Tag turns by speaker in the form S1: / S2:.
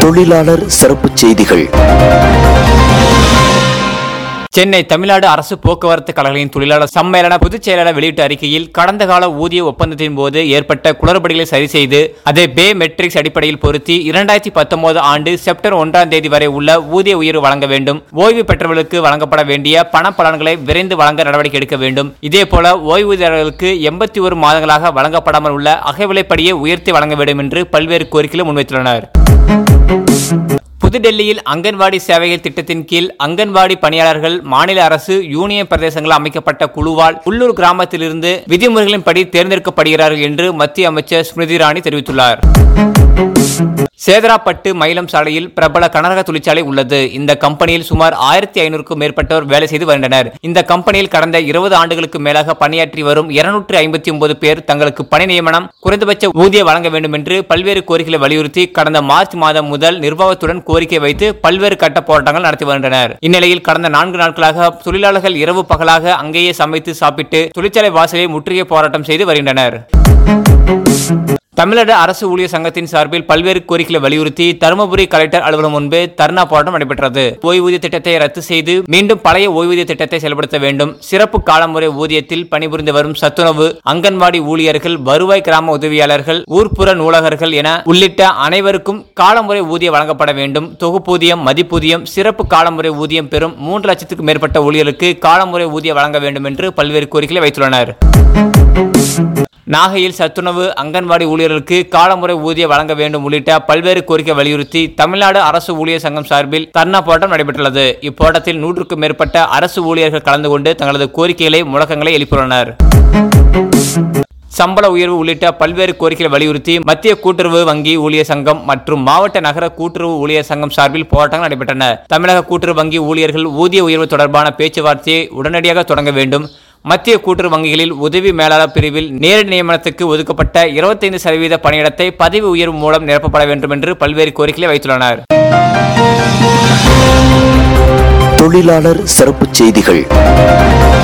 S1: தொழிலாளர் சிறப்புச் செய்திகள்
S2: சென்னை தமிழ்நாடு அரசு போக்குவரத்து கழகங்களின் தொழிலாளர் சம்மேளன பொதுச் செயலாளர் வெளியிட்ட அறிக்கையில் கடந்த கால ஊதிய ஒப்பந்தத்தின் போது ஏற்பட்ட குளறுபடிகளை சரி செய்து அதை பே மெட்ரிக்ஸ் அடிப்படையில் பொருத்தி இரண்டாயிரத்தி பத்தொன்பது ஆண்டு செப்டம்பர் ஒன்றாம் தேதி வரை உள்ள ஊதிய உயர்வு வழங்க வேண்டும் ஓய்வு பெற்றவர்களுக்கு வழங்கப்பட வேண்டிய பண பலன்களை விரைந்து வழங்க நடவடிக்கை எடுக்க வேண்டும் இதேபோல ஓய்வூதியர்களுக்கு எண்பத்தி ஒரு மாதங்களாக வழங்கப்படாமல் உள்ள அகவிலைப்படியை உயர்த்தி வழங்க வேண்டும் என்று பல்வேறு கோரிக்கைகளை முன்வைத்துள்ளனர் புதுடெல்லியில் அங்கன்வாடி சேவைகள் திட்டத்தின் கீழ் அங்கன்வாடி பணியாளர்கள் மாநில அரசு யூனியன் பிரதேசங்கள் அமைக்கப்பட்ட குழுவால் உள்ளூர் கிராமத்திலிருந்து விதிமுறைகளின்படி தேர்ந்தெடுக்கப்படுகிறார்கள் என்று மத்திய அமைச்சர் ஸ்மிருதி இரானி தெரிவித்துள்ளார் சேதராப்பட்டு மயிலம் சாலையில் பிரபல கனரக தொழிற்சாலை உள்ளது இந்த கம்பெனியில் சுமார் ஆயிரத்தி ஐநூறுக்கும் மேற்பட்டோர் வேலை செய்து வருகின்றனர் இந்த கம்பெனியில் கடந்த இருபது ஆண்டுகளுக்கு மேலாக பணியாற்றி வரும் இருநூற்றி ஐம்பத்தி ஒன்பது பேர் தங்களுக்கு பணி நியமனம் குறைந்தபட்ச ஊதியம் வழங்க வேண்டும் என்று பல்வேறு கோரிக்கைகளை வலியுறுத்தி கடந்த மார்ச் மாதம் முதல் நிர்வாகத்துடன் கோரிக்கை வைத்து பல்வேறு கட்ட போராட்டங்கள் நடத்தி வருகின்றனர் இந்நிலையில் கடந்த நான்கு நாட்களாக தொழிலாளர்கள் இரவு பகலாக அங்கேயே சமைத்து சாப்பிட்டு தொழிற்சாலை வாசலை முற்றுகை போராட்டம் செய்து வருகின்றனர் தமிழ்நாடு அரசு ஊழியர் சங்கத்தின் சார்பில் பல்வேறு கோரிக்கைகளை வலியுறுத்தி தருமபுரி கலெக்டர் அலுவலகம் முன்பே தர்ணா போராட்டம் நடைபெற்றது ஓய்வூதிய திட்டத்தை ரத்து செய்து மீண்டும் பழைய ஓய்வூதிய திட்டத்தை செயல்படுத்த வேண்டும் சிறப்பு காலமுறை ஊதியத்தில் பணிபுரிந்து வரும் சத்துணவு அங்கன்வாடி ஊழியர்கள் வருவாய் கிராம உதவியாளர்கள் ஊர்ப்புற நூலகர்கள் என உள்ளிட்ட அனைவருக்கும் காலமுறை ஊதியம் வழங்கப்பட வேண்டும் தொகுப்பூதியம் மதிப்பூதியம் சிறப்பு காலமுறை ஊதியம் பெறும் மூன்று லட்சத்துக்கும் மேற்பட்ட ஊழியர்களுக்கு காலமுறை ஊதியம் வழங்க வேண்டும் என்று பல்வேறு கோரிக்கைகளை வைத்துள்ளனர் நாகையில் சத்துணவு அங்கன்வாடி ஊழியர்களுக்கு காலமுறை ஊதியம் வழங்க வேண்டும் உள்ளிட்ட பல்வேறு கோரிக்கை வலியுறுத்தி தமிழ்நாடு அரசு ஊழியர் சங்கம் சார்பில் தர்ணா போராட்டம் நடைபெற்றுள்ளது இப்போராட்டத்தில் நூற்றுக்கும் மேற்பட்ட அரசு ஊழியர்கள் கலந்து கொண்டு தங்களது கோரிக்கைகளை முழக்கங்களை எழுப்பியுள்ளனர் சம்பள உயர்வு உள்ளிட்ட பல்வேறு கோரிக்கைகளை வலியுறுத்தி மத்திய கூட்டுறவு வங்கி ஊழியர் சங்கம் மற்றும் மாவட்ட நகர கூட்டுறவு ஊழியர் சங்கம் சார்பில் போராட்டங்கள் நடைபெற்றன தமிழக கூட்டுறவு வங்கி ஊழியர்கள் ஊதிய உயர்வு தொடர்பான பேச்சுவார்த்தையை உடனடியாக தொடங்க வேண்டும் மத்திய கூட்டுறவு வங்கிகளில் உதவி மேலாளர் பிரிவில் நேரடி நியமனத்துக்கு ஒதுக்கப்பட்ட இருபத்தைந்து சதவீத பணியிடத்தை பதவி உயர்வு மூலம் நிரப்பப்பட வேண்டும் என்று பல்வேறு கோரிக்கைகளை வைத்துள்ளனர்
S1: தொழிலாளர் சிறப்புச் செய்திகள்